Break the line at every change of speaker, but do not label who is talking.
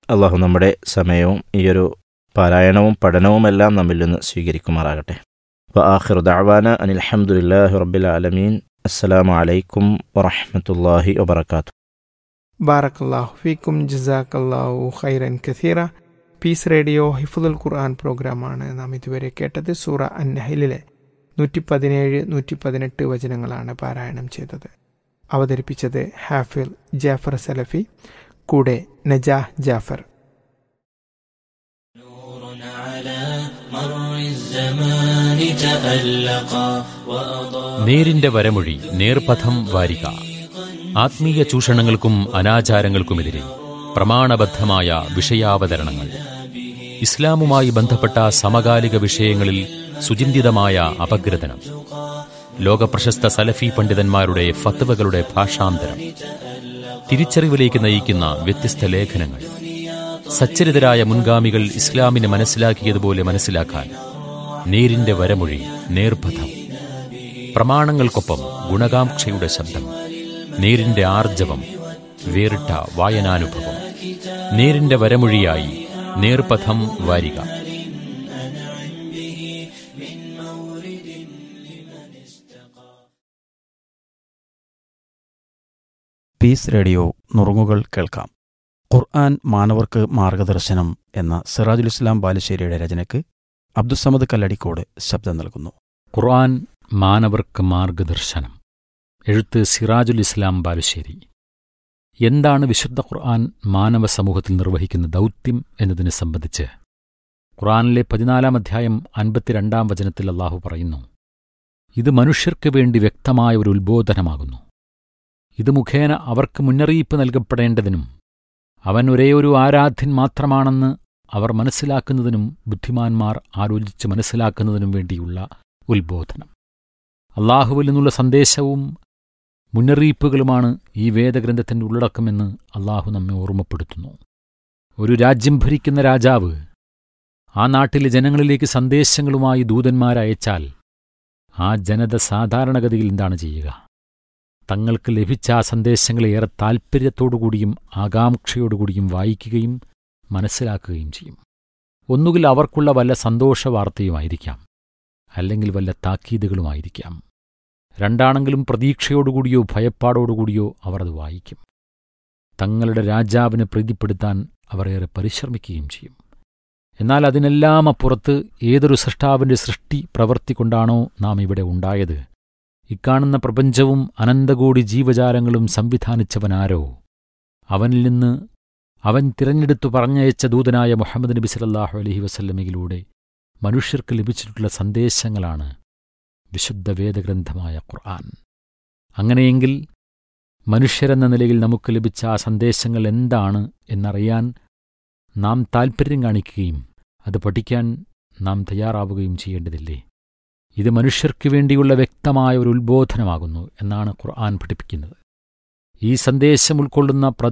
അള്ളാഹു നമ്മുടെ സമയവും ഈയൊരു പാരായണവും പഠനവുമെല്ലാം നമ്മിൽ നിന്ന് സ്വീകരിക്കുമാറാകട്ടെ അപ്പോൾ ആഖിർ ദഅവാന അനിൽ അൽഹംദുലില്ലാഹി റബ്ബിൽ ആലമീൻ അസ്സലാമു അലൈക്കും വറഹ്മത്തുള്ളാഹി വബറകാതുഹു
ബാറക്കല്ലാഹു ഫീക്കും ജസാക്കല്ലാഹു ഖൈറൻ കസീറ പീസ് റേഡിയോ ഹിഫുദുൽ ഖുർആൻ പ്രോഗ്രാമാണ് നാം ഇതുവരെ കേട്ടത് സൂറ അന്നഹിലിലെ നൂറ്റി പതിനേഴ് നൂറ്റി പതിനെട്ട് വചനങ്ങളാണ് പാരായണം ചെയ്തത് അവതരിപ്പിച്ചത് ഹാഫിൽ ജാഫർ സലഫി കൂടെ നജാഹ് ജാഫർ
നേരിന്റെ വരമൊഴി നേർപഥം വാരിക ആത്മീയ ചൂഷണങ്ങൾക്കും അനാചാരങ്ങൾക്കുമെതിരെ പ്രമാണബദ്ധമായ വിഷയാവതരണങ്ങൾ ഇസ്ലാമുമായി ബന്ധപ്പെട്ട സമകാലിക വിഷയങ്ങളിൽ സുചിന്തിതമായ അപഗ്രഥനം ലോകപ്രശസ്ത സലഫി പണ്ഡിതന്മാരുടെ ഫത്വകളുടെ ഭാഷാന്തരം തിരിച്ചറിവിലേക്ക് നയിക്കുന്ന വ്യത്യസ്ത ലേഖനങ്ങൾ സച്ചരിതരായ മുൻഗാമികൾ ഇസ്ലാമിനെ മനസ്സിലാക്കിയതുപോലെ മനസ്സിലാക്കാൻ നേരിന്റെ വരമൊഴി നേർപഥം പ്രമാണങ്ങൾക്കൊപ്പം ഗുണകാംക്ഷയുടെ ശബ്ദം നേരിന്റെ ആർജവം വേറിട്ട വായനാനുഭവം നേരിന്റെ വരമൊഴിയായി നേർപഥം വാരിക
പീസ് റേഡിയോ നുറുങ്ങുകൾ കേൾക്കാം ഖുർആൻ മാനവർക്ക് മാർഗദർശനം എന്ന സിറാജുൽ ഇസ്ലാം ബാലുശ്ശേരിയുടെ രചനയ്ക്ക് അബ്ദുസമദ് കല്ലടിക്കോട് ശബ്ദം നൽകുന്നു
ഖുർആൻ മാനവർക്ക് മാർഗദർശനം എഴുത്ത് സിറാജുൽ ഇസ്ലാം ബാലുശ്ശേരി എന്താണ് വിശുദ്ധ ഖുർആൻ മാനവ സമൂഹത്തിൽ നിർവഹിക്കുന്ന ദൗത്യം എന്നതിനെ സംബന്ധിച്ച് ഖുർആനിലെ പതിനാലാം അധ്യായം അൻപത്തിരണ്ടാം വചനത്തിൽ അള്ളാഹു പറയുന്നു ഇത് മനുഷ്യർക്ക് വേണ്ടി വ്യക്തമായ ഒരു ഉത്ബോധനമാകുന്നു ഇത് മുഖേന അവർക്ക് മുന്നറിയിപ്പ് നൽകപ്പെടേണ്ടതിനും അവൻ ഒരേയൊരു ആരാധ്യൻ മാത്രമാണെന്ന് അവർ മനസ്സിലാക്കുന്നതിനും ബുദ്ധിമാന്മാർ ആലോചിച്ച് മനസ്സിലാക്കുന്നതിനും വേണ്ടിയുള്ള ഉത്ബോധനം അള്ളാഹുവിൽ നിന്നുള്ള സന്ദേശവും മുന്നറിയിപ്പുകളുമാണ് ഈ വേദഗ്രന്ഥത്തിന്റെ ഉള്ളടക്കമെന്ന് അള്ളാഹു നമ്മെ ഓർമ്മപ്പെടുത്തുന്നു ഒരു രാജ്യം ഭരിക്കുന്ന രാജാവ് ആ നാട്ടിലെ ജനങ്ങളിലേക്ക് സന്ദേശങ്ങളുമായി ദൂതന്മാരയച്ചാൽ ആ ജനത സാധാരണഗതിയിൽ എന്താണ് ചെയ്യുക തങ്ങൾക്ക് ലഭിച്ച ആ സന്ദേശങ്ങളെ ഏറെ താൽപ്പര്യത്തോടുകൂടിയും ആകാംക്ഷയോടുകൂടിയും വായിക്കുകയും മനസ്സിലാക്കുകയും ചെയ്യും ഒന്നുകിൽ അവർക്കുള്ള വല്ല സന്തോഷവാർത്തയുമായിരിക്കാം അല്ലെങ്കിൽ വല്ല താക്കീതുകളുമായിരിക്കാം രണ്ടാണെങ്കിലും പ്രതീക്ഷയോടുകൂടിയോ ഭയപ്പാടോടുകൂടിയോ അവർ അത് വായിക്കും തങ്ങളുടെ രാജാവിനെ പ്രീതിപ്പെടുത്താൻ അവർ ഏറെ പരിശ്രമിക്കുകയും ചെയ്യും എന്നാൽ അതിനെല്ലാം അപ്പുറത്ത് ഏതൊരു സൃഷ്ടാവിന്റെ സൃഷ്ടി പ്രവൃത്തി കൊണ്ടാണോ നാം ഇവിടെ ഉണ്ടായത് ഇക്കാണുന്ന പ്രപഞ്ചവും അനന്തകോടി ജീവജാലങ്ങളും സംവിധാനിച്ചവനാരോ അവനിൽ നിന്ന് അവൻ തിരഞ്ഞെടുത്തു പറഞ്ഞയച്ച ദൂതനായ മുഹമ്മദ് നബി സല്ലാഹു അലഹി വസല്ലമയിലൂടെ മനുഷ്യർക്ക് ലഭിച്ചിട്ടുള്ള സന്ദേശങ്ങളാണ് വിശുദ്ധ വേദഗ്രന്ഥമായ ഖുർആൻ അങ്ങനെയെങ്കിൽ മനുഷ്യരെന്ന നിലയിൽ നമുക്ക് ലഭിച്ച ആ സന്ദേശങ്ങൾ എന്താണ് എന്നറിയാൻ നാം താൽപ്പര്യം കാണിക്കുകയും അത് പഠിക്കാൻ നാം തയ്യാറാവുകയും ചെയ്യേണ്ടതില്ലേ ഇത് മനുഷ്യർക്ക് വേണ്ടിയുള്ള വ്യക്തമായ ഒരു ഉത്ബോധനമാകുന്നു എന്നാണ് ഖുർആൻ പഠിപ്പിക്കുന്നത് ഈ സന്ദേശം ഉൾക്കൊള്ളുന്ന